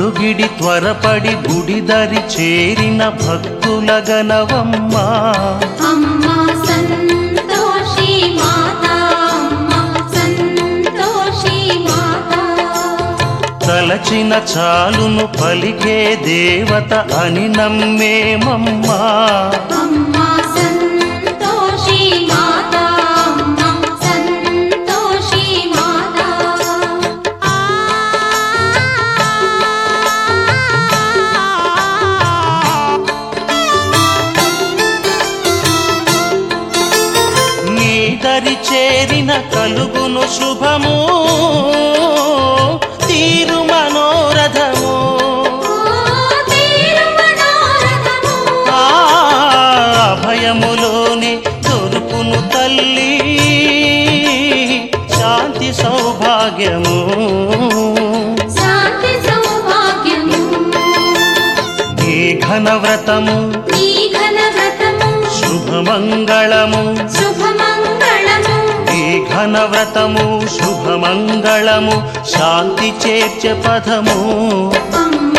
అడుగిడి త్వరపడి గుడిదరి చేరిన భక్తుల గనవమ్మా అమ్మా సంతోషి మాత అమ్మా సంతోషి మాత తలచిన చాలును పలికే దేవత అని నమ్మేమమ్మా అమ్మా సంతోషి మాత అమ్మా సంతోషి మాత నీ దరి చేరిన కలుగును శుభము తీరు మనోరథము ఓ తీరు మనోరథము ఆ భయములోని దొరుకును తల్లి శాంతి సౌభాగ్యము శాంతి సౌభాగ్యము నీ ఘనవ్రతము నీ ఘన వ్రతము శుభమంగళము శుభమంగళము ఈ ఘనవ్రతము శుభమంగళము శాంతి చేర్చే పదము అమ్మ